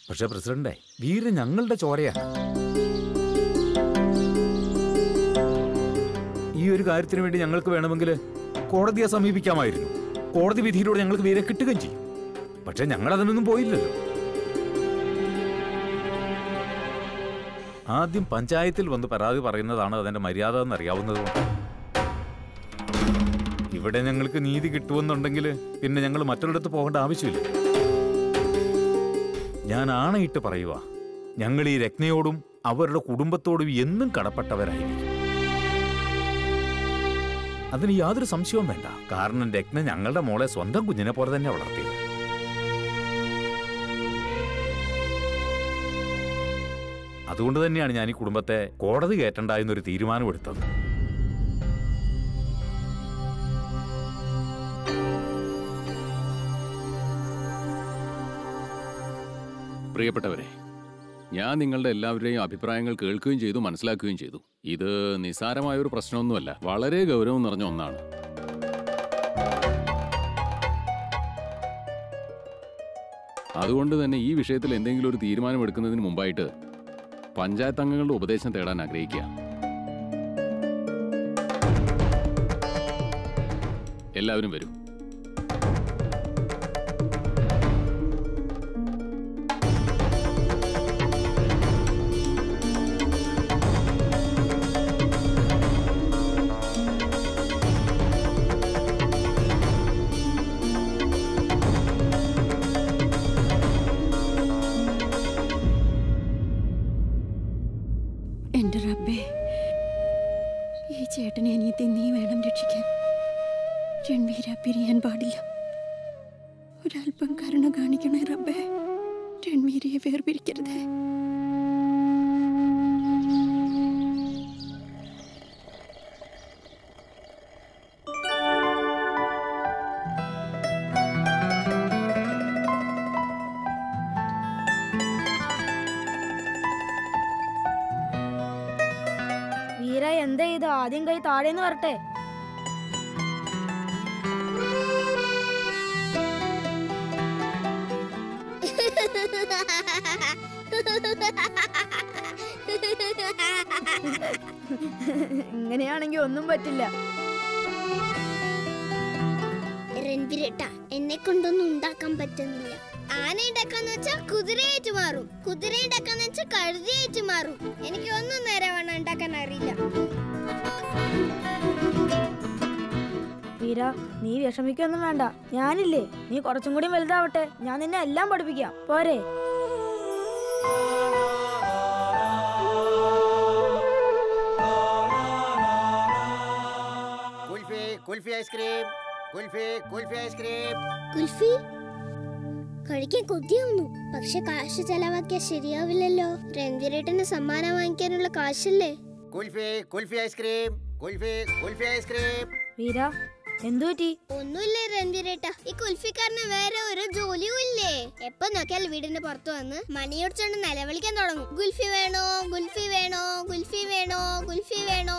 പക്ഷെ പ്രസിഡന്റെ വീര് ഞങ്ങളുടെ ചോരയാണ് ഈ ഒരു കാര്യത്തിന് വേണ്ടി ഞങ്ങൾക്ക് വേണമെങ്കിൽ കോടതിയെ സമീപിക്കാമായിരുന്നു കോടതി വിധിയിലൂടെ ഞങ്ങൾക്ക് വീരെ കിട്ടുകയും ചെയ്യും പക്ഷെ ഞങ്ങൾ അതിനൊന്നും പോയില്ലല്ലോ ആദ്യം പഞ്ചായത്തിൽ വന്ന് പരാതി പറയുന്നതാണ് അതിന്റെ മര്യാദ എന്നറിയാവുന്നതുകൊണ്ട് ഇവിടെ ഞങ്ങൾക്ക് നീതി കിട്ടുമെന്നുണ്ടെങ്കിൽ പിന്നെ ഞങ്ങൾ മറ്റൊരിടത്ത് പോകേണ്ട ആവശ്യമില്ല ഞാൻ ആണയിട്ട് പറയുക ഞങ്ങൾ ഈ രത്നയോടും അവരുടെ കുടുംബത്തോടും എന്നും കടപ്പെട്ടവരായിരിക്കും അതിന് യാതൊരു സംശയവും വേണ്ട കാരണം രത്ന ഞങ്ങളുടെ മോളെ സ്വന്തം കുഞ്ഞിനെ പോലെ തന്നെ വളർത്തിയത് അതുകൊണ്ട് തന്നെയാണ് ഞാൻ ഈ കുടുംബത്തെ കോടതി കയറ്റണ്ട എന്നൊരു തീരുമാനമെടുത്തത് പ്രിയപ്പെട്ടവരെ ഞാൻ നിങ്ങളുടെ എല്ലാവരുടെയും അഭിപ്രായങ്ങൾ കേൾക്കുകയും ചെയ്തു മനസ്സിലാക്കുകയും ചെയ്തു ഇത് നിസ്സാരമായ ഒരു പ്രശ്നമൊന്നുമല്ല വളരെ ഗൗരവം നിറഞ്ഞ ഒന്നാണ് അതുകൊണ്ട് തന്നെ ഈ വിഷയത്തിൽ എന്തെങ്കിലും ഒരു തീരുമാനം എടുക്കുന്നതിന് മുമ്പായിട്ട് പഞ്ചായത്ത് അംഗങ്ങളുടെ ഉപദേശം തേടാൻ ആഗ്രഹിക്കുക എല്ലാവരും വരൂ എന്റെ റബ്ബേ ഈ ചേട്ടനെ അനിയത്തെ നീ വേണം രക്ഷിക്കാൻ രൺവീര പിരിയാൻ പാടില്ല ഒരല്പം കരുണ കാണിക്കണേ റബ്ബേ രൺവീരയെ വേർപിരിക്കരുതേ വീര എന്താ ഇത് ആദ്യം കൈ താഴേന്ന് വരട്ടെ ഇങ്ങനെയാണെങ്കി ഒന്നും പറ്റില്ല രൺവിരട്ട എന്നെ കൊണ്ടൊന്നും ഉണ്ടാക്കാൻ പറ്റുന്നില്ല ആന ഉണ്ടാക്കാന്ന് വെച്ചാ കുതിരയായിട്ട് മാറും കുതിര ഉണ്ടാക്കാന്ന് വെച്ചാ കഴുതയായിട്ട് മാറും എനിക്ക് ഒന്നും നേരെ വേണം ഉണ്ടാക്കാൻ അറിയില്ല വീര നീ വിഷമിക്കൊന്നും വേണ്ട ഞാനില്ലേ നീ കുറച്ചും കൂടി വലുതാവട്ടെ ഞാൻ നിന്നെ എല്ലാം പഠിപ്പിക്കാം പോരെ കുൽഫി കുൽഫി ഐസ്ക്രീം കുൽഫി കുൽഫി ഐസ്ക്രീം കുൽഫി കഴിക്കാൻ കൊതിയാവുന്നു പക്ഷെ കാശ് ചെലവാക്കിയാ ശരിയാവില്ലല്ലോ രൺവീരേട്ടന് സമ്മാനം വാങ്ങിക്കാനുള്ള കാശല്ലേ കുൽഫി കുൽഫി ഐസ്ക്രീം കുൽഫി കുൽഫി ഐസ്ക്രീം വീര എന്തു പറ്റി ഒന്നുമില്ലേ രൺവീരേട്ട ഈ കുൽഫിക്കാരന് വേറെ ഒരു ജോലിയും ഇല്ലേ എപ്പോ നോക്കിയാൽ വീടിന്റെ പുറത്ത് വന്ന് മണിയൊടിച്ചോണ്ട് നിലവിളിക്കാൻ തുടങ്ങും ഗുൽഫി വേണോ ഗുൽഫി വേണോ ഗുൽഫി വേണോ ഗുൽഫി വേണോ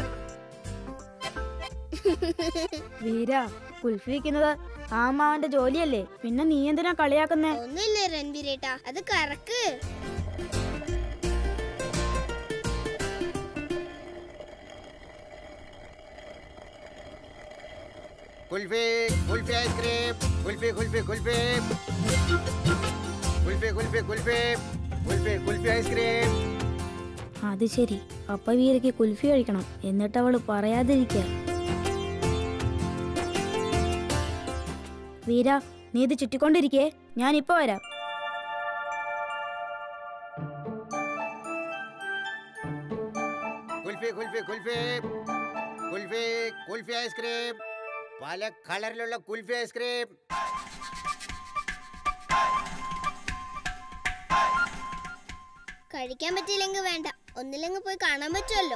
വീര കുൽഫി വെക്കുന്നത് ആ അമ്മാവന്റെ ജോലിയല്ലേ പിന്നെ നീ എന്തിനാ കളിയാക്കുന്നേ ഒന്നുമില്ലേ രൺവീരേട്ട അത് കറക്ക് കുൽഫി കുൽഫി ഐസ്ക്രീം കുൽഫി കുൽഫി കുൽഫി കുൽഫി കുൽഫി കുൽഫി കുൽഫി കുൽഫി ഐസ്ക്രീം അത് ശരി അപ്പ വീരയ്ക്ക് കുൽഫി കഴിക്കണം എന്നിട്ട് അവള് പറയാതിരിക്കുക വീര നീ ഇത് ചുറ്റിക്കൊണ്ടിരിക്കേ ഞാൻ ഇപ്പൊ വരാം കുൽഫി കുൽഫി കുൽഫി കുൽഫി കുൽഫി ഐസ്ക്രീം പല കളറിലുള്ള കുൽഫി ഐസ്ക്രീം കഴിക്കാൻ പറ്റിയില്ലെങ്കിൽ വേണ്ട ഒന്നില്ലെങ്കിൽ പോയി കാണാൻ പറ്റുമല്ലോ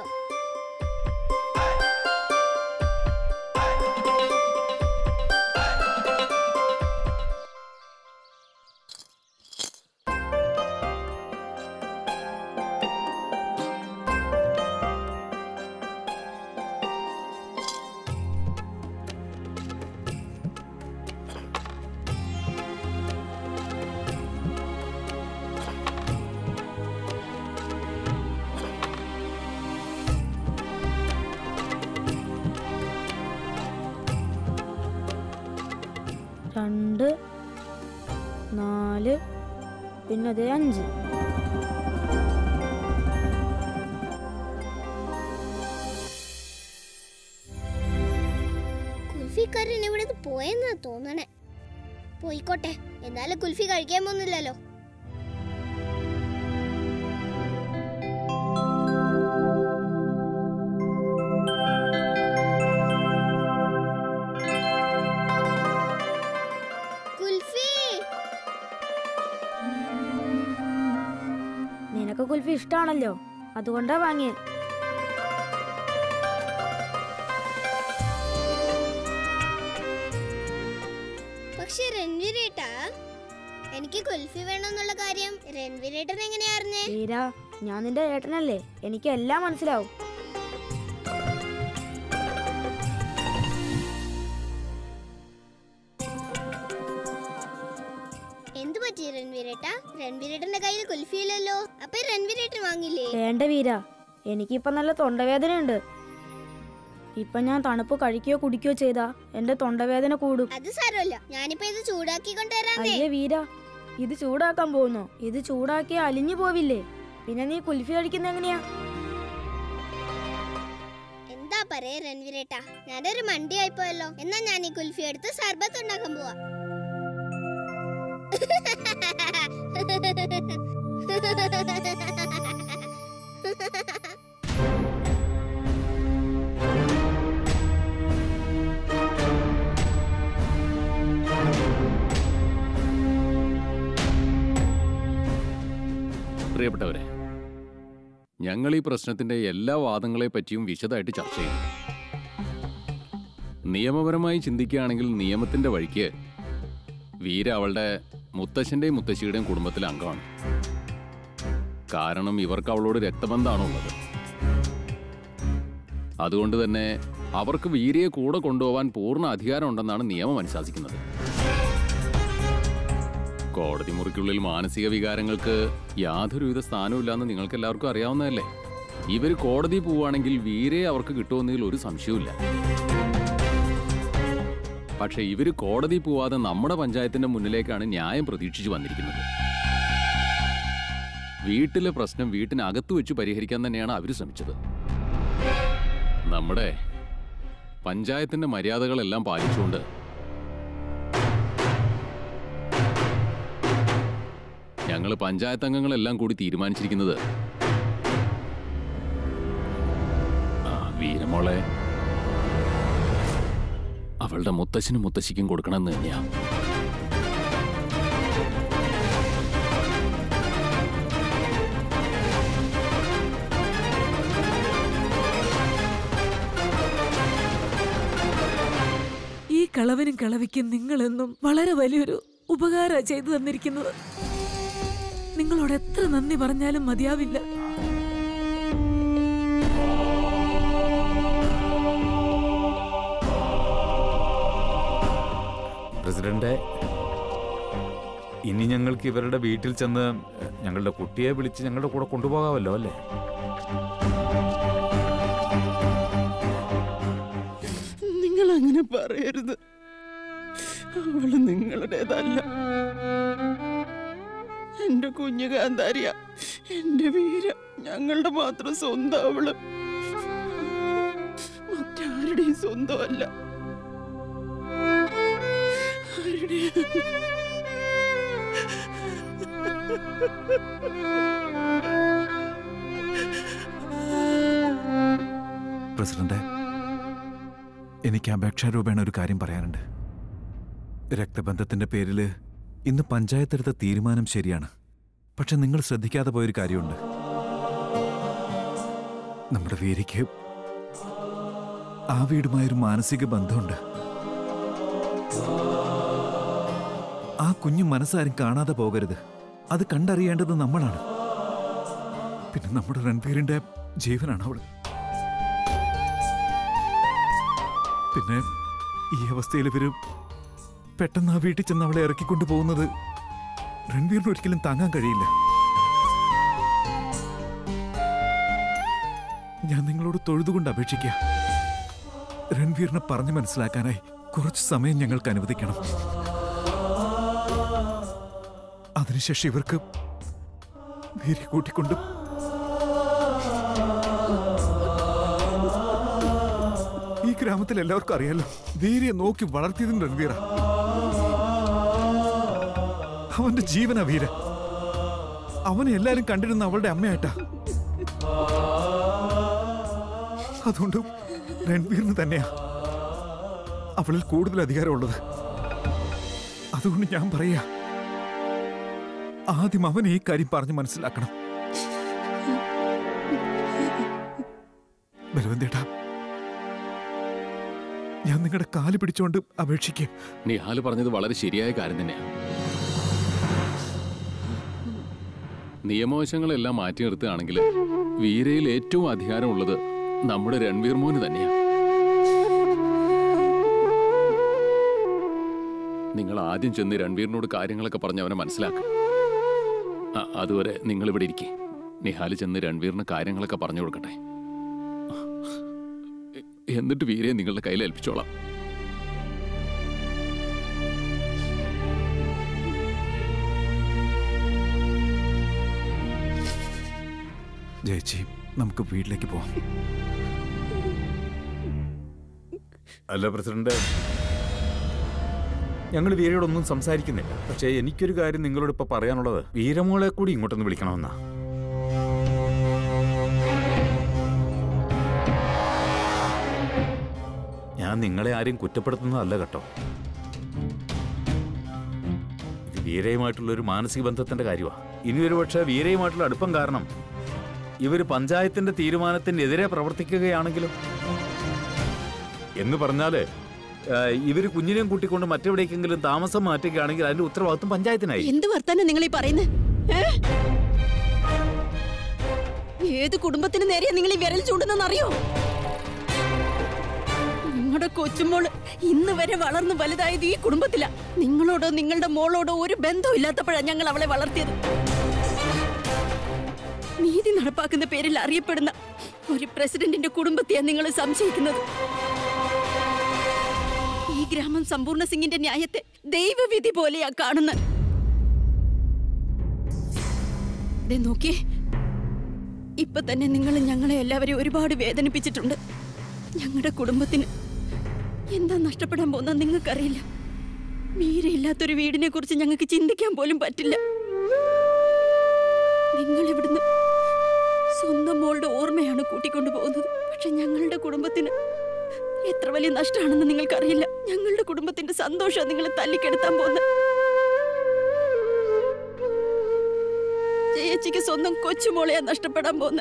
നാല് പിന്നെ അതേ അഞ്ച് കുൽഫിക്കാരൻ ഇവിടെ നിന്ന് പോയെന്നാ തോന്നണേ പോയിക്കോട്ടെ എന്നാലും കുൽഫി കഴിക്കാൻ പോകുന്നില്ലല്ലോ കുൽഫി നിനക്ക് കുൽഫി ഇഷ്ടാണല്ലോ അതുകൊണ്ടാ വാങ്ങിയ പക്ഷെ രൺവീരേട്ടാ എനിക്ക് കുൽഫി വേണമെന്നുള്ള കാര്യം രൺവീരേട്ടൻ എങ്ങനെയാ അറിഞ്ഞേ വീര ഞാൻ നിന്റെ ഏട്ടനല്ലേ എനിക്ക് എല്ലാം മനസ്സിലാവും എന്തു പറ്റി രൺവീരേട്ടാ രൺവീരേട്ടന്റെ കയ്യിൽ കുൽഫി ഇല്ലല്ലോ അപ്പൊ രൺവീരേട്ടൻ വാങ്ങില്ലേ വേണ്ട വീര എനിക്കിപ്പം നല്ല തൊണ്ടവേദനയുണ്ട് ഇപ്പൊ ഞാൻ തണുപ്പ് കഴിക്കുകയോ കുടിക്കുകയോ ചെയ്താ എന്റെ തൊണ്ടവേദന കൂടും അത് സാരമല്ല ഞാനിപ്പോ ഇത് ചൂടാക്കി കൊണ്ടുവരാന്നേ അയ്യേ വീര ഇത് ചൂടാക്കാൻ പോകുന്നു ഇത് ചൂടാക്കി അലിഞ്ഞു പോവില്ലേ പിന്നെ നീ കുൽഫി കഴിക്കുന്ന എങ്ങനെയാ എന്താ പറയാ രൺവീരേട്ടാ ഞാനൊരു മണ്ടി ആയിപ്പോയല്ലോ എന്നാ ഞാൻ ഈ കുൽഫി എടുത്ത് സർബത്ത് ഉണ്ടാക്കാൻ പോവാ പ്രിയപ്പെട്ടവരെ ഞങ്ങൾ ഈ പ്രശ്നത്തിന്റെ എല്ലാ വാദങ്ങളെ പറ്റിയും വിശദമായിട്ട് ചർച്ച ചെയ്തു നിയമപരമായി ചിന്തിക്കുകയാണെങ്കിൽ നിയമത്തിന്റെ വഴിക്ക് വീര അവളുടെ മുത്തശ്ശന്റെയും മുത്തശ്ശിയുടെയും കുടുംബത്തിലെ അംഗമാണ് കാരണം ഇവർക്ക് അവളോട് രക്തബന്ധമാണുള്ളത് അതുകൊണ്ട് തന്നെ അവർക്ക് വീരയെ കൂടെ കൊണ്ടുപോകാൻ പൂർണ്ണ അധികാരമുണ്ടെന്നാണ് നിയമം അനുശാസിക്കുന്നത് കോടതി മുറിക്കുള്ളിൽ മാനസിക വികാരങ്ങൾക്ക് യാതൊരുവിധ സ്ഥാനവുമില്ലെന്ന് നിങ്ങൾക്ക് എല്ലാവർക്കും അറിയാവുന്നതല്ലേ ഇവർ കോടതി പോവുകയാണെങ്കിൽ വീരയെ അവർക്ക് കിട്ടുമെന്നതിൽ ഒരു സംശയവുമില്ല പക്ഷെ ഇവർ കോടതി പോവാതെ നമ്മുടെ പഞ്ചായത്തിന്റെ മുന്നിലേക്കാണ് ന്യായം പ്രതീക്ഷിച്ചു വന്നിരിക്കുന്നത് വീട്ടിലെ പ്രശ്നം വീട്ടിനകത്ത് വെച്ച് പരിഹരിക്കാൻ തന്നെയാണ് അവർ ശ്രമിച്ചത് നമ്മുടെ പഞ്ചായത്തിന്റെ മര്യാദകളെല്ലാം പാലിച്ചുകൊണ്ട് ഞങ്ങൾ പഞ്ചായത്ത് അംഗങ്ങളെല്ലാം കൂടി തീരുമാനിച്ചിരിക്കുന്നത് ആ, വീരമോളെ അവളുടെ മുത്തശ്ശനും മുത്തശ്ശിക്കും കൊടുക്കണമെന്ന് തന്നെയാ ഈ കളവനും കളവിക്കും നിങ്ങളെന്നും വളരെ വലിയൊരു ഉപകാര ചെയ്തു തന്നിരിക്കുന്നത് നിങ്ങളോട് എത്ര നന്ദി പറഞ്ഞാലും മതിയാവില്ല പ്രസിഡന്റ് ഇനി ഞങ്ങൾക്ക് ഇവരുടെ വീട്ടിൽ ചെന്ന് ഞങ്ങളുടെ കുട്ടിയെ വിളിച്ച് ഞങ്ങളുടെ കൂടെ കൊണ്ടുപോകാമല്ലോ അല്ലേ നിങ്ങൾ അങ്ങനെ പറയരുത് അവള് നിങ്ങളുടേതല്ല എന്റെ കുഞ്ഞു കാന്താരിയ എന്റെ വീര ഞങ്ങളുടെ മാത്രം സ്വന്തം അവള് മറ്റാരുടെയും സ്വന്തമല്ല ആരുടെയും പ്രസിഡന്റ് എനിക്ക് അപേക്ഷാരൂപേണ ഒരു കാര്യം പറയാനുണ്ട് രക്തബന്ധത്തിന്റെ പേരിൽ ഇന്ന് പഞ്ചായത്തെടുത്ത തീരുമാനം ശരിയാണ് പക്ഷെ നിങ്ങൾ ശ്രദ്ധിക്കാതെ പോയൊരു കാര്യമുണ്ട് നമ്മുടെ വീരയ്ക്ക് ആ വീടുമായൊരു മാനസിക ബന്ധമുണ്ട് ആ കുഞ്ഞു മനസ്സാരും കാണാതെ പോകരുത് അത് കണ്ടറിയേണ്ടത് നമ്മളാണ് പിന്നെ നമ്മുടെ രൺവീറിന്റെ ജീവനാണ് അവള് പിന്നെ ഈ അവസ്ഥയിൽ ഇവര് പെട്ടെന്ന് ആ വീട്ടിൽ ചെന്ന് അവളെ ഇറക്കിക്കൊണ്ടു പോകുന്നത് രൺവീറിന് ഒരിക്കലും താങ്ങാൻ കഴിയില്ല ഞാൻ നിങ്ങളോട് തൊഴുതുകൊണ്ട് അപേക്ഷിക്കുക രൺവീറിനെ പറഞ്ഞു മനസ്സിലാക്കാനായി കുറച്ച് സമയം ഞങ്ങൾക്ക് അനുവദിക്കണം അതിനുശേഷം ഇവർക്ക് വീരെ കൂട്ടിക്കൊണ്ട് ഈ ഗ്രാമത്തിൽ എല്ലാവർക്കും അറിയാലോ വീരെ നോക്കി വളർത്തിയതും രൺവീറ അവന്റെ ജീവനാ വീര അവനെ എല്ലാരും കണ്ടിരുന്ന അവളുടെ അമ്മയായിട്ടാ അതുകൊണ്ട് രൺവീറിന് തന്നെയാ അവളിൽ കൂടുതൽ അധികാരമുള്ളത് അതുകൊണ്ട് ഞാൻ പറയാ ആദ്യം അവൻ ഈ കാര്യം പറഞ്ഞ് മനസ്സിലാക്കണം ബലവന്തേട്ടാ ഞാൻ നിങ്ങളുടെ കാല് പിടിച്ചോണ്ട് അപേക്ഷിക്കും നിഹാല് പറഞ്ഞത് വളരെ ശരിയായ കാര്യം തന്നെയാണ് നിയമവശങ്ങളെല്ലാം മാറ്റി നിർത്തുകയാണെങ്കിൽ വീരയിൽ ഏറ്റവും അധികാരമുള്ളത് നമ്മുടെ രൺവീർ മോന് തന്നെയാണ് നിങ്ങൾ ആദ്യം ചെന്ന് രൺവീറിനോട് കാര്യങ്ങളൊക്കെ പറഞ്ഞ് അവനെ മനസ്സിലാക്കും അ- അതുവരെ നിങ്ങൾ ഇവിടെ ഇരിക്കേ നിഹാല് ചെന്ന് രൺവീറിന് കാര്യങ്ങളൊക്കെ പറഞ്ഞു കൊടുക്കട്ടെ എന്നിട്ട് വീരയെ നിങ്ങളുടെ കയ്യിൽ ഏൽപ്പിച്ചോളാം ജയിച്ചി നമുക്ക് വീട്ടിലേക്ക് പോവാം അല്ല പ്രസിഡന്റ് ഞങ്ങൾ വീരയോടൊന്നും സംസാരിക്കുന്നില്ല പക്ഷേ എനിക്കൊരു കാര്യം നിങ്ങളോട് ഇപ്പൊ പറയാനുള്ളത് വീരമോളെ കൂടി ഇങ്ങോട്ടൊന്ന് വിളിക്കണമെന്നാ ഞാൻ നിങ്ങളെ ആരെയും കുറ്റപ്പെടുത്തുന്നതല്ല കേട്ടോ ഇത് വീരയുമായിട്ടുള്ള ഒരു മാനസിക ബന്ധത്തിന്റെ കാര്യമാണ് ഇനി ഒരു പക്ഷേ വീരയുമായിട്ടുള്ള അടുപ്പം കാരണം ഇവർ പഞ്ചായത്തിന്റെ തീരുമാനത്തിനെതിരെ പ്രവർത്തിക്കുകയാണെങ്കിലും എന്ന് പറഞ്ഞാല് ആ, ഇവര് കുഞ്ഞിനെയും കൂട്ടിക്കൊണ്ട് മറ്റെവിടേക്കെങ്കിലും താമസം മാറ്റുകയാണെങ്കിൽ അതിന്റെ ഉത്തരവാദിത്വം പഞ്ചായത്തിനായി എന്ത് വർത്താനം നിങ്ങൾ ഈ പറയുന്നത് ഏത് കുടുംബത്തിന് നേരെയാ നിങ്ങൾ ഈ വിരൽ ചൂണ്ടുന്നെന്നറിയോ നിങ്ങളുടെ കൊച്ചുമോള് ഇന്ന് വരെ വളർന്ന് വലുതായത് ഈ കുടുംബത്തില നിങ്ങളോടോ നിങ്ങളുടെ മോളോടോ ഒരു ബന്ധവും ഇല്ലാത്തപ്പോഴാണ് ഞങ്ങൾ അവളെ വളർത്തിയത് നീതി നടപ്പാക്കുന്ന പേരിൽ അറിയപ്പെടുന്ന ഒരു പ്രസിഡന്റിന്റെ കുടുംബത്തെയാണ് നിങ്ങൾ സംശയിക്കുന്നത് ഈ ഗ്രാമം സമ്പൂർണ്ണ സിംഗിന്റെ ന്യായത്തെ ദൈവവിധി പോലെയാ കാണുന്നത് ദേ നോക്കിയേ ഇപ്പൊ തന്നെ നിങ്ങൾ ഞങ്ങളെ എല്ലാവരെയും ഒരുപാട് വേദനിപ്പിച്ചിട്ടുണ്ട് ഞങ്ങളുടെ കുടുംബത്തിന് എന്താ നഷ്ടപ്പെടാൻ പോകുന്ന നിങ്ങൾക്കറിയില്ല വീരയില്ലാത്തൊരു വീടിനെ കുറിച്ച് ഞങ്ങൾക്ക് ചിന്തിക്കാൻ പോലും പറ്റില്ല നിങ്ങൾ ഇവിടുന്ന് സ്വന്തം മോളുടെ ഓർമ്മയാണ് കൂട്ടിക്കൊണ്ടു പോകുന്നത് പക്ഷെ ഞങ്ങളുടെ കുടുംബത്തിന് എത്ര വലിയ നഷ്ടമാണെന്ന് നിങ്ങൾക്കറിയില്ല ഞങ്ങളുടെ കുടുംബത്തിന്റെ സന്തോഷം നിങ്ങൾ തല്ലിക്കെടുത്താൻ പോകുന്നത് ചേച്ചിക്ക് സ്വന്തം കൊച്ചുമോളെയാ നഷ്ടപ്പെടാൻ പോകുന്ന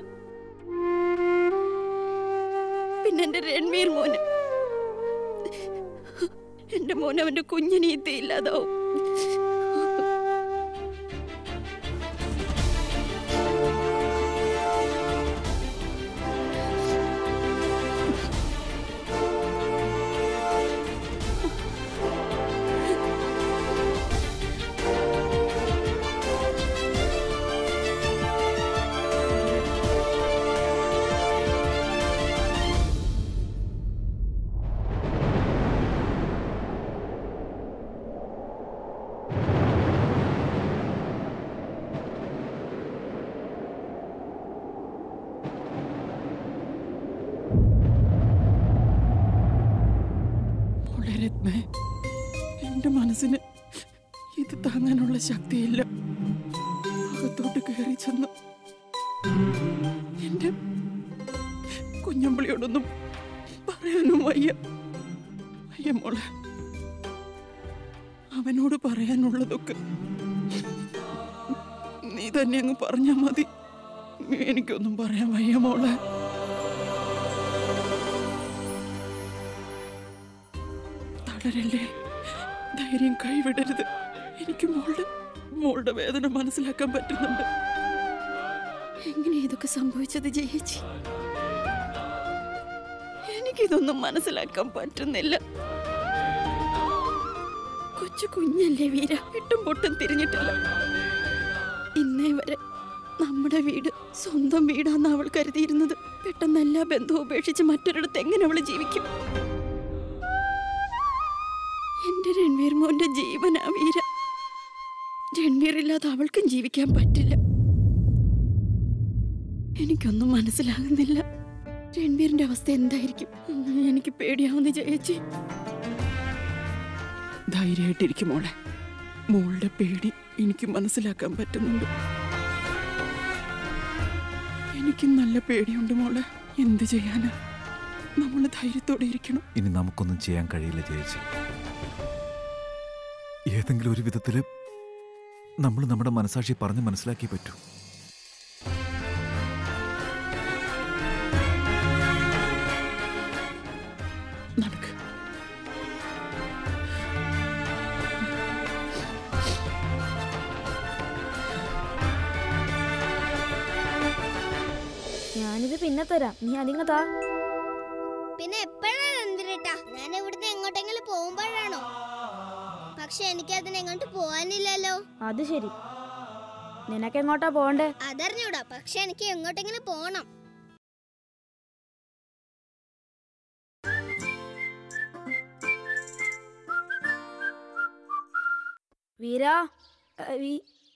പിന്നെ എന്റെ രൺവീർ മോന് എന്റെ മോൻ അവന്റെ കുഞ്ഞിനീത്ത ഇല്ലാതാവും മോളെ രത്നേ എന്റെ മനസ്സിന് ഇത് താങ്ങാനുള്ള ശക്തിയില്ല അകത്തോട്ട് കയറി ചെന്ന് എന്റെ കുഞ്ഞമ്പിളിയോടൊന്നും പറയാനും വയ്യ വയ്യ മോളെ അവനോട് പറയാനുള്ളതൊക്കെ നീ തന്നെ അങ്ങ് പറഞ്ഞാ മതി എനിക്കൊന്നും പറയാൻ വയ്യ മോളെ തളരല്ലേ ധൈര്യം കൈവിടരുത് എനിക്ക് മോളുടെ മോളുടെ വേദന മനസ്സിലാക്കാൻ പറ്റുന്നുണ്ട് എങ്ങനെ ഇതൊക്കെ സംഭവിച്ചത് ജയിച്ചി എനിക്കിതൊന്നും മനസ്സിലാക്കാൻ പറ്റുന്നില്ല കൊച്ചു കുഞ്ഞല്ലേ വീര എട്ടും പൊട്ടും തിരിഞ്ഞിട്ടില്ല ഇന്നേ വരെ നമ്മുടെ വീട് സ്വന്തം വീടാന്ന് അവൾ കരുതിയിരുന്നത് പെട്ടെന്ന് എല്ലാ ബന്ധവും ഉപേക്ഷിച്ച് മറ്റൊരിടത്ത് എങ്ങനെ അവള് ജീവിക്കും എന്റെ രൺവീർ മോന്റെ ജീവനാ വീര രൺവീർ ഇല്ലാതെ അവൾക്കും ജീവിക്കാൻ പറ്റില്ല എനിക്കൊന്നും മനസ്സിലാകുന്നില്ല രൺവീറിന്റെ അവസ്ഥ എന്തായിരിക്കും എനിക്ക് പേടിയാവുന്ന ചേച്ചി ധൈര്യമായിട്ടിരിക്കും മോളെ മോളുടെ പേടി എനിക്ക് മനസ്സിലാക്കാൻ പറ്റുന്നുണ്ട് എനിക്ക് നല്ല പേടിയുണ്ട് മോളെ എന്ത് ചെയ്യാനാ നമ്മൾ ധൈര്യത്തോടെ ഇരിക്കണം ഇനി നമുക്കൊന്നും ചെയ്യാൻ കഴിയില്ല ചേച്ചി ഏതെങ്കിലും ഒരു വിധത്തില് നമ്മൾ നമ്മുടെ മനസാക്ഷി പറഞ്ഞ് മനസ്സിലാക്കിയേ പറ്റൂ നടക്ക് ഞാനിത് പിന്നെ തരാം നീ അതിങ്ങ താ പിന്നെ എപ്പോഴാ രൺവീരേട്ടാ ഞാൻ ഇവിടുന്ന് എങ്ങോട്ടെങ്കിലും പോകുമ്പോഴാണോ പക്ഷെ എനിക്ക് അതിന് എങ്ങോട്ട് പോവാനില്ലല്ലോ അത് ശരി നിനക്ക് എങ്ങോട്ടാ പോണ്ടേ അതറിഞ്ഞൂടാ പക്ഷെ എനിക്ക് എങ്ങോട്ടെങ്കിലും പോണം വീരാ ഏ, വീ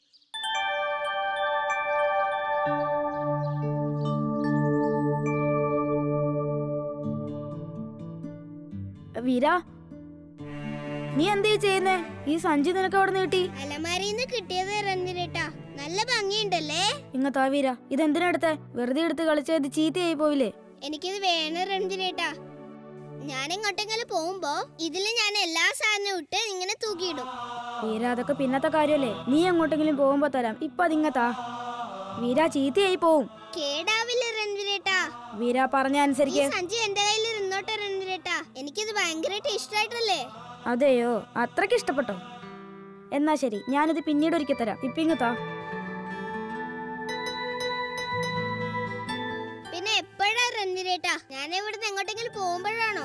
വീരാ നീ എന്തീ ചെയ്യുന്നേ ഈ സഞ്ചി നിനക്ക് അവിടെ നിന്ന് കിട്ടി അലമാരിന്ന് കിട്ടിയത് രൺവീരേട്ടാ നല്ല ഭംഗിയുണ്ടല്ലേ ഇങ്ങത്താ വീര ഇതെന്തിനാ എടുത്തേ വെറുതെ എടുത്ത് കളിച്ചത് ചീത്തയായി പോയില്ലേ എനിക്കിത് വേണം രൺവീരേട്ടാ ഞാൻ എങ്ങോട്ടെങ്കിലും പോകുമ്പോ ഇതില് ഞാൻ എല്ലാ സാധനവും ഇട്ട് ഇങ്ങനെ തൂക്കിയിടും വീര അതൊക്കെ പിന്നത്തെ കാര്യല്ലേ നീ എങ്ങോട്ടെങ്കിലും പോകുമ്പോ തരാം ഇപ്പൊ അതിങ്ങത്താ വീര ചീത്തയായി പോവും കേടാവില്ല രൺവീരേട്ടാ വീര പറഞ്ഞ ഈ അനുസരിക്ക് സഞ്ചി എന്റെ കയ്യിൽ ഇരുന്നോട്ടെ രൺവീരേട്ടാ എനിക്കിത് ഭയങ്കരമായിട്ട് ഇഷ്ടമായിട്ടല്ലേ അതെയോ അത്രയ്ക്ക് ഇഷ്ടപ്പെട്ടോ എന്നാ ശരി ഞാനിത് പിന്നീട് ഒരിക്കൽ തരാം ഇപ്പൊ ഇങ്ങത്താ പിന്നെ എപ്പോഴാ രൺവീരേട്ടാ ഞാൻ ഇവിടുന്ന് എങ്ങോട്ടെങ്കിലും പോകുമ്പോഴാണോ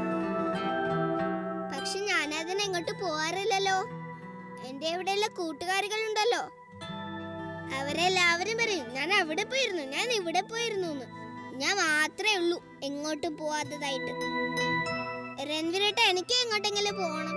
പക്ഷെ ഞാൻ അതിന് എങ്ങോട്ട് പോവാറില്ലല്ലോ എന്റെ ഇവിടെയുള്ള കൂട്ടുകാരികളുണ്ടല്ലോ അവരെല്ലാവരും പറയും ഞാൻ അവിടെ പോയിരുന്നു ഞാൻ ഇവിടെ പോയിരുന്നു എന്ന് ഞാൻ മാത്രമേ ഉള്ളൂ എങ്ങോട്ടും പോവാത്തതായിട്ട് രൺവീരേട്ട എനിക്ക് എങ്ങോട്ടെങ്കിലും പോകണം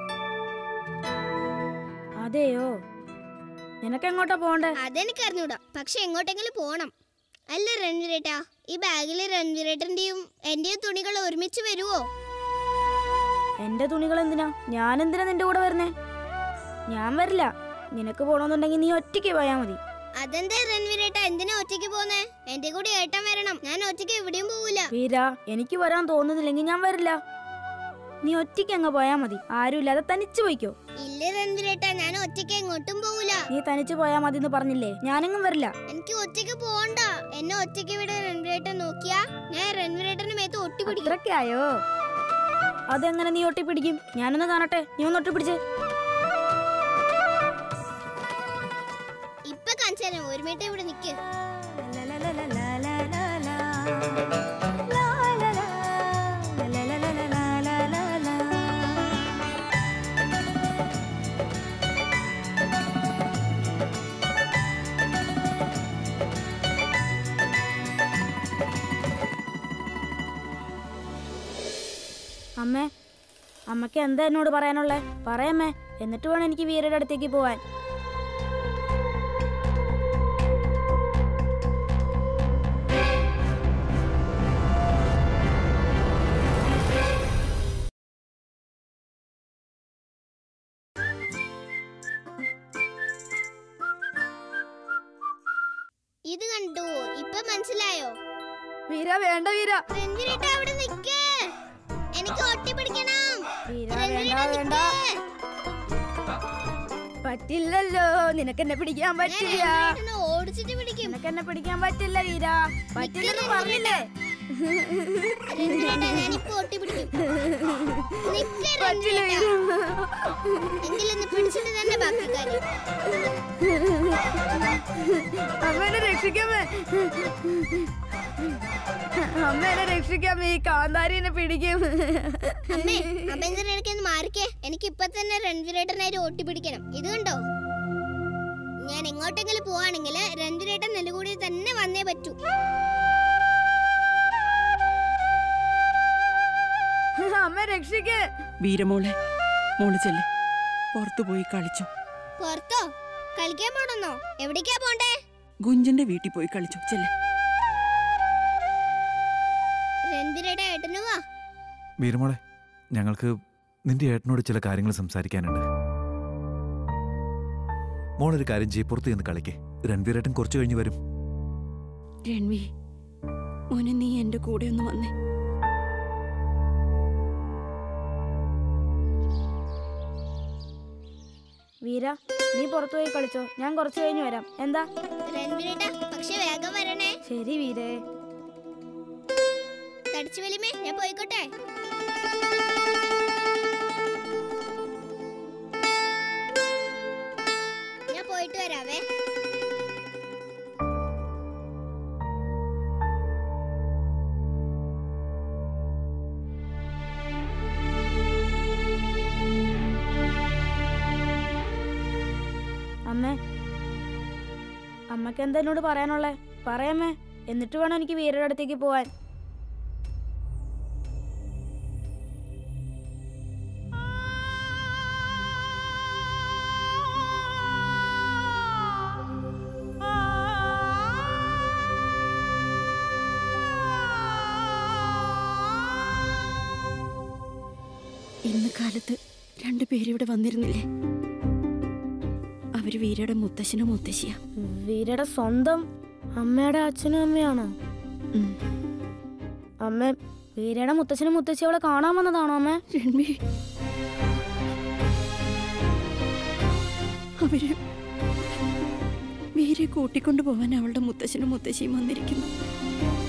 അതെയോ നിനക്ക് എങ്ങോട്ടാ പോണ്ടേ അതെനിക്ക് അറിഞ്ഞൂടാ പക്ഷെ എങ്ങോട്ടെങ്കിലും പോണം അല്ല രൺവീരേട്ടാ ഈ ബാഗിൽ രൺവീരേട്ടന്റെയും എന്റെയും തുണികൾ ഒരുമിച്ച് വരുവോ എന്റെ തുണികൾ എന്തിനാ ഞാൻ എന്തിനാ നിന്റെ കൂടെ വരുന്നേ ഞാൻ വരില്ല നിനക്ക് പോണോന്നുണ്ടെങ്കിൽ നീ ഒറ്റയ്ക്ക് പോയാ മതി അതെന്താ രൺവീരേട്ട എന്തിനാ ഒറ്റയ്ക്ക് പോന്നേ എന്റെ കൂടെ ഏട്ടൻ വരണം ഞാൻ ഒറ്റയ്ക്ക് എവിടെയും പോവില്ല വീര എനിക്ക് വരാൻ തോന്നുന്നില്ലെങ്കിൽ ഞാൻ വരില്ല നീ ഒറ്റയ്ക്ക് അങ്ങ് പോയാ മതി ആരുമില്ലാതെ തനിച്ചു പോയിക്കോ ഇല്ല രൺവീരേട്ട ഞാൻ ഒറ്റയ്ക്ക് എങ്ങോട്ടും പോവില്ല നീ തനിച്ചു പോയാ മതി എന്ന് പറഞ്ഞില്ലേ ഞാനെങ്ങും വരില്ല എനിക്ക് ഒറ്റയ്ക്ക് പോണ്ട എന്നെ ഒറ്റയ്ക്ക് ഇവിടെ രൺവീരേട്ടൻ നോക്കിയാ ഞാൻ രൺവീരേട്ടന്റെ മേത്ത് ഒട്ടി പിടിക്കും അത്രയ്ക്കായോ അതെങ്ങനെ നീ ഒട്ടിപ്പിടിക്കും ഞാനൊന്ന് കാണട്ടെ നീ ഒന്ന് ഒട്ടിപ്പിടിച്ച് ഇപ്പൊ കാണിച്ചാലും ഒരു മിനിറ്റ് ഇവിടെ നിക്ക് അമ്മേ അമ്മയ്ക്ക് എന്താ എന്നോട് പറയാനുള്ളേ പറയമ്മേ എന്നിട്ട് വേണം എനിക്ക് വീരയുടെ അടുത്തേക്ക് പോവാൻ ഇത് കണ്ടു ഇപ്പൊ മനസ്സിലായോ വീര വേണ്ട വീര രൺവീരേട്ട അവിടെ നിക്ക് എനിക്ക് ഒട്ടി പിടിക്കണം വീര രൺവീരേട്ട വേണ്ട വേണ്ട നിക്ക്. പറ്റില്ലല്ലോ നിനക്ക് എന്നെ പിടിക്കാൻ ഞാൻ പറ്റില്ല രൺവീരേട്ടനെ ഓടിച്ചിട്ട് പിടിക്കും നിനക്ക് എന്നെ പിടിക്കാൻ പറ്റില്ല വീര പറ്റില്ലെന്ന് പറഞ്ഞില്ലേ രൺവീരേട്ട ഞാനിപ്പോ ഒട്ടി പിടിക്കും നിക്ക് പറ്റില്ല രൺവീരേട്ട വീര എങ്കിലൊന്ന് പിടിച്ചിട്ട് തന്നെ ബാക്കി കാര്യം അമ്മേനെ രക്ഷിക്കാമേ അമ്മേനെ രക്ഷിക്കാമേ ഈ കാന്താരിനെ പിടിക്കും അമ്മേ അഭ്യന്തര ഇടയ്ക്കൊന്ന് മാറിക്കേ എനിക്ക് ഇപ്പൊ തന്നെ രൺവീരേട്ടനായിട്ട് ഓട്ടി പിടിക്കണം ഇത് കണ്ടോ ഞാൻ എങ്ങോട്ടെങ്കിലും പോവാണെങ്കിൽ രൺവീരേട്ടൻ നെല്ലുകൂടി തന്നെ വന്നേ പറ്റൂ അമ്മ രക്ഷിക്കേ വീരമോളെ മോള് ചെല്ല് പുറത്തു പോയി കളിച്ചോ പുറത്തോ കളിക്കാൻ പോണെന്നോ എവിടേക്കാ പോണ്ടേ ഗുഞ്ചന്റെ വീട്ടിൽ പോയി കളിച്ചു ചെല്ലേ രൺവീരയുടെ ഏട്ടന് വാ വീരമോളെ ഞങ്ങൾക്ക് നിന്റെ ഏട്ടനോട് ചില കാര്യങ്ങൾ സംസാരിക്കാനുണ്ട് മോളൊരു കാര്യം ചെയ്യ് പുറത്ത് ചെന്ന് കളിക്കേ രൺവീരേട്ടൻ കുറച്ചു കഴിഞ്ഞ് വരും രൺവി മോനെ നീ എന്റെ കൂടെ ഒന്ന് വന്നേ വീര നീ പുറത്തു പോയി കളിച്ചോ ഞാൻ കുറച്ച് കഴിഞ്ഞ് വരാം എന്താ രൺവീരേട്ടാ പക്ഷെ വേഗം വരണേ ശരി വീരേ തടിച്ചു വലിമേ ഞാൻ പോയിക്കോട്ടെ ഞാൻ പോയിട്ട് വരാവേ അമ്മേ അമ്മക്ക് എന്താ എന്നോട് പറയാനുള്ളേ പറയാമേ എന്നിട്ട് വേണം എനിക്ക് വീരയുടെ അടുത്തേക്ക് പോവാൻ ഇന്ന് കാലത്ത് രണ്ടുപേരും ഇവിടെ വന്നിരുന്നില്ലേ അവര് വീരയുടെ മുത്തശ്ശനും മുത്തശ്ശിയാ വീരയുടെ സ്വന്തം അമ്മയുടെ അച്ഛനും അമ്മയാണോ ഉം. അമ്മ വീരയുടെ മുത്തച്ഛനും മുത്തശ്ശി അവളെ കാണാൻ വന്നതാണോ അമ്മ രൺവി അവര് വീരെ കൂട്ടിക്കൊണ്ടു പോവാൻ അവളുടെ മുത്തശ്ശനും മുത്തശ്ശിയും വന്നിരിക്കുന്നു